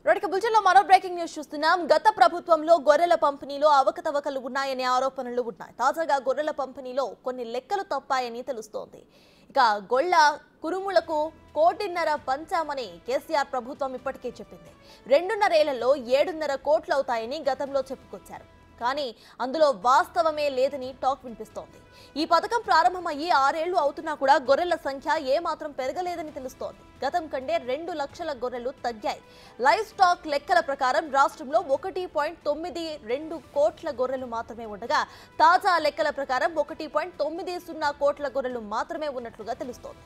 రోడ్క బుల్జన్లో మరో breaking news చూస్తున్నాం గత ప్రభుత్వంలో గొర్రెల పంపిణీలో అవకతవకలు ఉన్నాయనే ఆరోపణలు ఉన్నాయి తాజాగా గొర్రెల పంపిణీలో కొన్ని లెక్కలు తప్పాయని తెలుస్తోంది ఇక గొళ్ళ కురుములకు కోటిన్నర పంచామని కేసీఆర్ ప్రభుత్వం ఇప్పటికే చెప్పింది రెండున్నరేళ్లలో ఏడున్నర కోట్లు అవుతాయని గతంలో చెప్పుకొచ్చారు కానీ అందులో వాస్తవమే లేదని టాక్ వినిపిస్తోంది ఈ పథకం ప్రారంభమయ్యి ఆరేళ్లు అవుతున్నా కూడా గొర్రెల సంఖ్య ఏమాత్రం పెరగలేదని తెలుస్తోంది గతం కంటే రెండు లక్షల గొర్రెలు తగ్గాయి లైవ్ స్టాక్ లెక్కల ప్రకారం రాష్ట్రంలో ఒకటి పాయింట్ తొమ్మిది రెండు కోట్ల గొర్రెలు మాత్రమే ఉండగా తాజా లెక్కల ప్రకారం ఒకటి పాయింట్ తొమ్మిది సున్నా కోట్ల గొర్రెలు మాత్రమే ఉన్నట్లుగా తెలుస్తోంది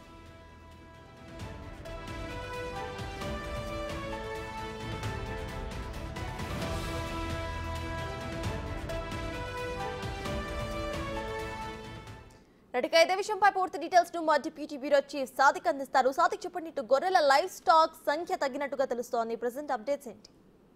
రెడ్డిగా ఇదే విషయంపై పూర్తి డీటెయిల్స్ ను మా డిప్యూటీ బ్యూరో చీఫ్ సాదిక్ అందిస్తారు సాదిక్ చెప్పండి ఇటు గొర్రెల లైవ్ స్టాక్ సంఖ్య తగ్గినట్టుగా తెలుస్తోంది ప్రెసెంట్ అప్డేట్స్ ఏంటి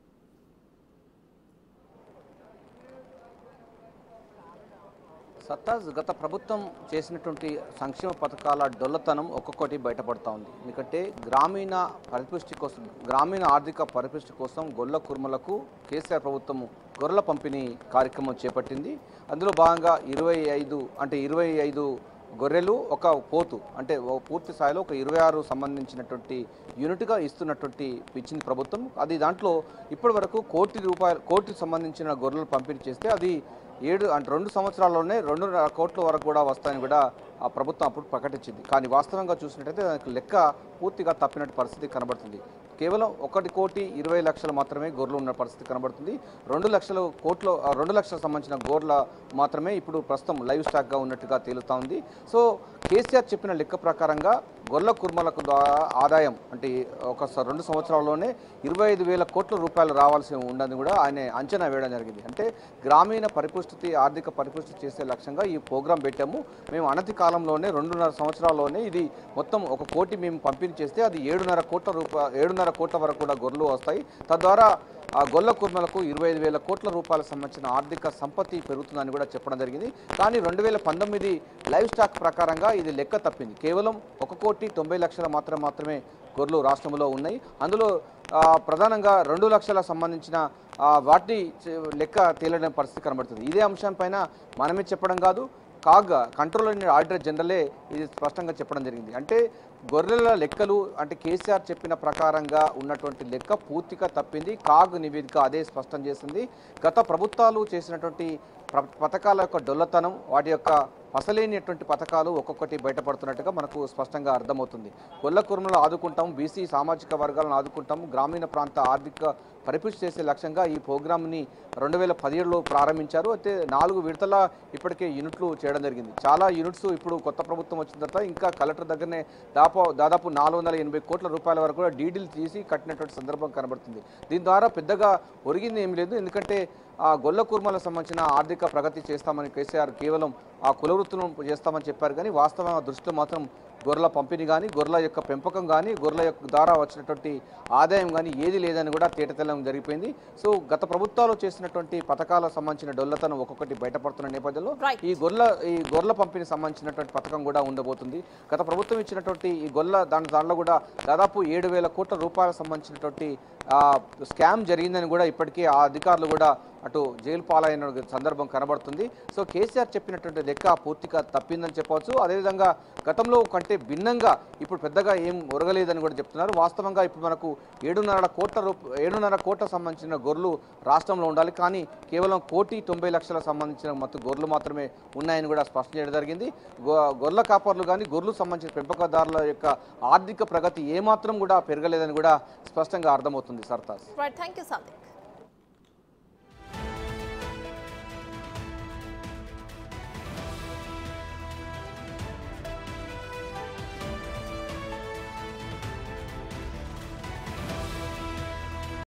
సత్తాజ్ గత ప్రభుత్వం చేసినటువంటి సంక్షేమ పథకాల డొల్లతనం ఒక్కొక్కటి బయటపడతా ఉంది ఎందుకంటే గ్రామీణ పరిపుష్టి కోసం గ్రామీణ ఆర్థిక పరిపుష్టి కోసం గొల్ల కుర్మలకు కేసీఆర్ ప్రభుత్వం గొర్రెల పంపిణీ కార్యక్రమం చేపట్టింది అందులో భాగంగా ఇరవై ఐదు అంటే ఇరవై ఐదు గొర్రెలు ఒక పోతు అంటే ఓ పూర్తి స్థాయిలో ఒక ఇరవై ఆరు సంబంధించినటువంటి యూనిట్గా ఇస్తున్నటువంటి ఇచ్చింది ప్రభుత్వం అది దాంట్లో ఇప్పటి వరకు కోటి రూపాయలు కోటికి సంబంధించిన గొర్రెలు పంపిణీ చేస్తే అది ఏడు అంటే రెండు సంవత్సరాల్లోనే రెండున్నర కోట్ల వరకు కూడా వస్తాయని కూడా ఆ ప్రభుత్వం అప్పుడు ప్రకటించింది కానీ వాస్తవంగా చూసినట్టయితే దానికి లెక్క పూర్తిగా తప్పినట్టు పరిస్థితి కనబడుతుంది కేవలం ఒకటి కోటి ఇరవై లక్షలు మాత్రమే గొర్రెలు ఉన్న పరిస్థితి కనబడుతుంది రెండు లక్షల కోట్ల ఆ, రెండు లక్షలకు సంబంధించిన గొర్రెల మాత్రమే ఇప్పుడు ప్రస్తుతం లైవ్ స్టాక్గా ఉన్నట్టుగా తేలుతా ఉంది సో కేసీఆర్ చెప్పిన లెక్క ప్రకారంగా గొర్రెల కుర్మలకు ద్వారా ఆదాయం అంటే ఒక స- రెండు సంవత్సరాల్లోనే ఇరవై ఐదు వేల కోట్ల రూపాయలు రావాల్సి ఉండదని కూడా ఆయన అంచనా వేయడం జరిగింది అంటే గ్రామీణ పరిపుష్టి ఆర్థిక పరిపుష్టి చేసే లక్ష్యంగా ఈ ప్రోగ్రాం పెట్టాము మేము అనతి కాలంలోనే రెండున్నర సంవత్సరాల్లోనే ఇది మొత్తం ఒక కోటి మేము పంపిణీ చేస్తే అది ఏడున్నర కోట్ల రూపాయ ఏడున్నర కోట్ల వరకు కూడా గొర్రెలు వస్తాయి తద్వారా ఆ గొల్ల కుర్మలకు ఇరవై ఐదు వేల కోట్ల రూపాయలకు సంబంధించిన ఆర్థిక సంపత్తి పెరుగుతుందని కూడా చెప్పడం జరిగింది కానీ రెండు వేల పంతొమ్మిది లైవ్ స్టాక్ ప్రకారంగా ఇది లెక్క తప్పింది కేవలం ఒక కోటి తొంభై లక్షల మాత్రం మాత్రమే గొర్రెలు రాష్ట్రంలో ఉన్నాయి అందులో ఆ, ప్రధానంగా రెండు లక్షల సంబంధించిన ఆ, వాటి చే- లెక్క తేలడం పరిస్థితి కనబడుతుంది ఇదే అంశం పైన మనమే చెప్పడం కాదు కాగ్ కంట్రోలర్ ఆడిటర్ జనరలే ఇది స్పష్టంగా చెప్పడం జరిగింది అంటే గొర్రెల లెక్కలు అంటే కేసీఆర్ చెప్పిన ప్రకారంగా ఉన్నటువంటి లెక్క పూర్తిగా తప్పింది కాగ్ నివేదిక అదే స్పష్టం చేసింది గత ప్రభుత్వాలు చేసినటువంటి ప్ర- పథకాల యొక్క డొల్లతనం వాటి యొక్క అసలేనిటువంటి పథకాలు ఒక్కొక్కటి బయటపడుతున్నట్టుగా మనకు స్పష్టంగా అర్థమవుతుంది గొల్ల కుర్మలు ఆదుకుంటాం బీసీ సామాజిక వర్గాలను ఆదుకుంటాం గ్రామీణ ప్రాంత ఆర్థిక పరిపుష్టి చేసే లక్ష్యంగా ఈ ప్రోగ్రామ్ని రెండు వేల పదిహేడులో ప్రారంభించారు అయితే నాలుగు విడతల ఇప్పటికే యూనిట్లు చేయడం జరిగింది చాలా యూనిట్స్ ఇప్పుడు కొత్త ప్రభుత్వం వచ్చిన తర్వాత ఇంకా కలెక్టర్ దగ్గరనే దాదాపు దాదాపు నాలుగు వందల ఎనభై కోట్ల రూపాయల వరకు కూడా డీడీలు తీసి కట్టినటువంటి సందర్భం కనబడుతుంది దీని ద్వారా పెద్దగా ఒరిగింది ఏం లేదు ఎందుకంటే ఆ గొల్ల కుర్మలకు సంబంధించిన ఆర్థిక ప్రగతి చేస్తామని కేసీఆర్ కేవలం ఆ కుల వృత్తులను చేస్తామని చెప్పారు కానీ వాస్తవంగా దృష్టిలో మాత్రం గొర్రెల పంపిణీ కానీ గొర్రెల యొక్క పెంపకం కానీ గొర్రెల యొక్క ద్వారా వచ్చినటువంటి ఆదాయం కానీ ఏది లేదని కూడా తేటతెల్లం జరిగిపోయింది సో గత ప్రభుత్వాలు చేసినటువంటి పథకాలకు సంబంధించిన డొల్లతనం ఒక్కొక్కటి బయటపడుతున్న నేపథ్యంలో Right. ఈ గొర్రెల ఈ గొర్రెల పంపిణీ సంబంధించినటువంటి పథకం కూడా ఉండబోతుంది గత ప్రభుత్వం ఇచ్చినటువంటి ఈ గొర్రెల దాని దాంట్లో కూడా దాదాపు ఏడు వేల కోట్ల రూపాయలకు సంబంధించినటువంటి ఆ, స్కామ్ జరిగిందని కూడా ఇప్పటికే ఆ అధికారులు కూడా అటు జైలు పాలైన సందర్భం కనబడుతుంది సో కేసీఆర్ చెప్పినటువంటి లెక్క పూర్తిగా తప్పిందని చెప్పవచ్చు అదేవిధంగా గతంలో కంటే భిన్నంగా ఇప్పుడు పెద్దగా ఏం ఒరగలేదని కూడా చెప్తున్నారు వాస్తవంగా ఇప్పుడు మనకు ఏడున్నర కోట్ల రూప ఏడున్నర కోట్ల సంబంధించిన గొర్రెలు రాష్ట్రంలో ఉండాలి కానీ కేవలం కోటి తొంభై లక్షల సంబంధించిన మొత్తం గొర్రెలు మాత్రమే ఉన్నాయని కూడా స్పష్టం చేయడం జరిగింది గొ- గొర్రెల కాపర్లు కానీ గొర్రెలు సంబంధించిన పెంపకదారుల యొక్క ఆర్థిక ప్రగతి ఏమాత్రం కూడా పెరగలేదని కూడా స్పష్టంగా అర్థమవుతుంది Sartaj right thank you Sadiq